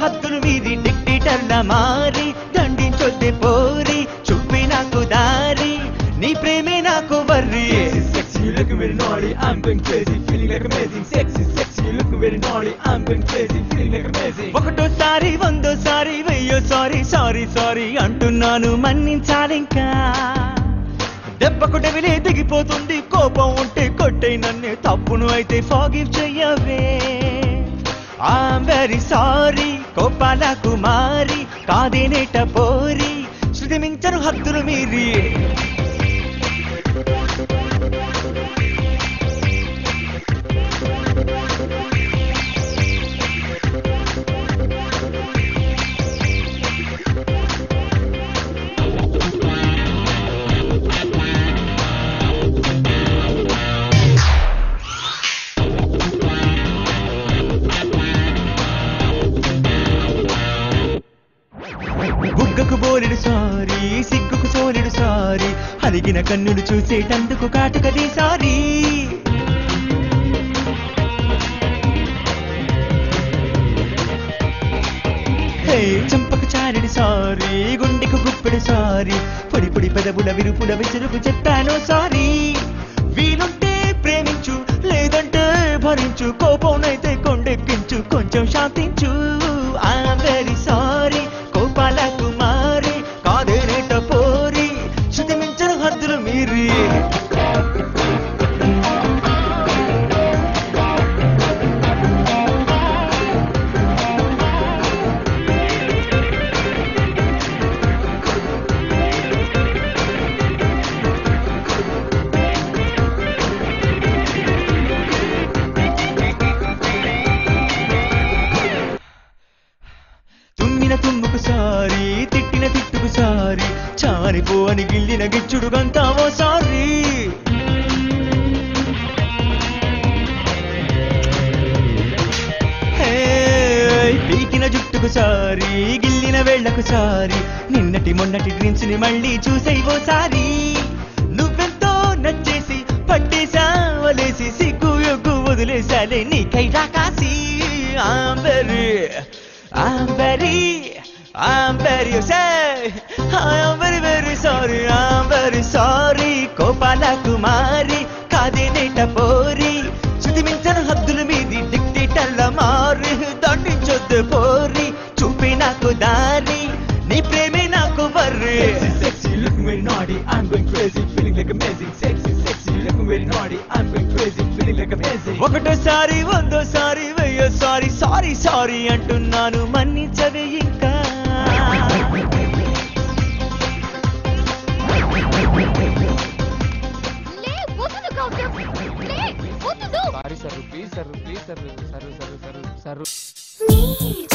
హద్దులు మీది డిక్టేటర్ల మారి దండించొద్దే పోరి చూపి నాకు దారి నీ ప్రేమే నాకు worry Sexy, you looking very naughty, I'm going crazy, feeling like amazing. Sexy, sexy, you looking very naughty, I'm going crazy, feeling like amazing. ఒకటోసారి వందోసారి వెయ్యో సారీ సారీ సారీ అంటున్నాను మన్నించాలింకా దెబ్బకు డెవిలే దిగిపోతుంది కోపం ఉంటే కొట్టే నన్ను తప్పును అయితే ఫాగివ్ చెయ్యవే ఐఎమ్ వెరీ సారీ కోపాల కుమారి కాదేనేట పోరి శృతి మించను హద్దులు మీరి బుగ్గకు బోలెడు సారీ సిగ్గుకు సోలెడు సారీ అలిగిన కన్నులు చూసేటందుకు కాటుకది సారీ హే చంపకు చారెడు సారీ గుండెకు గుప్పెడు సారీ పొడి పొడి పెదవుల విరుపుల విసురుకు చెప్పాను సారీ వీలుంటే ప్రేమించు లేదంటే భరించు కోపంనైతే కొండెక్కించు కొంచెం శాంతించు ఐఎమ్ వెరీ సారీ కోపాల కుమారి కాదేనేట పోరి శృతి మించిన హద్దులు మీరి తుమ్మిన తుమ్ముకు సారి తిట్టిన తిట్టుకు సారి చారిపో అని గిల్లిన గిచ్చుడు గంతావో సారీ హే, పీకిన జుట్టుకు సారి గిల్లిన వేళ్లకు సారి నిన్నటి మొన్నటి డ్రీమ్స్ ని మళ్ళీ చూసేవో సారి నువ్వెంతో నచ్చేసి పట్టేసా వలేసి సిగ్గు యొగ్గు వదిలేసాలే నీకై రాకాసి I'm very, I'm very, I'm very upset. I am very, very sorry. I'm very sorry. కోపాల కుమారి కాదేనేట పోరి శృతి మించిన హద్దుల మీది డిక్టేటర్ల మారి దండించొద్దు పోరి చూపి నాకు దారి నీ ప్రేమే నాకు worry Sexy, sexy, you looking very naughty, I'm going crazy, feeling like amazing. Sexy, sexy, you looking very naughty, I'm going crazy, feeling like amazing. ఒకటోసారి వందోసారి వెయ్యోసారి సారీ సారీ అంటున్నాను మన్నించవే ఇంకా లే వద్దు గౌతమ్ లే వద్దు sorry sir please sir please sir sir sir sir sir నీ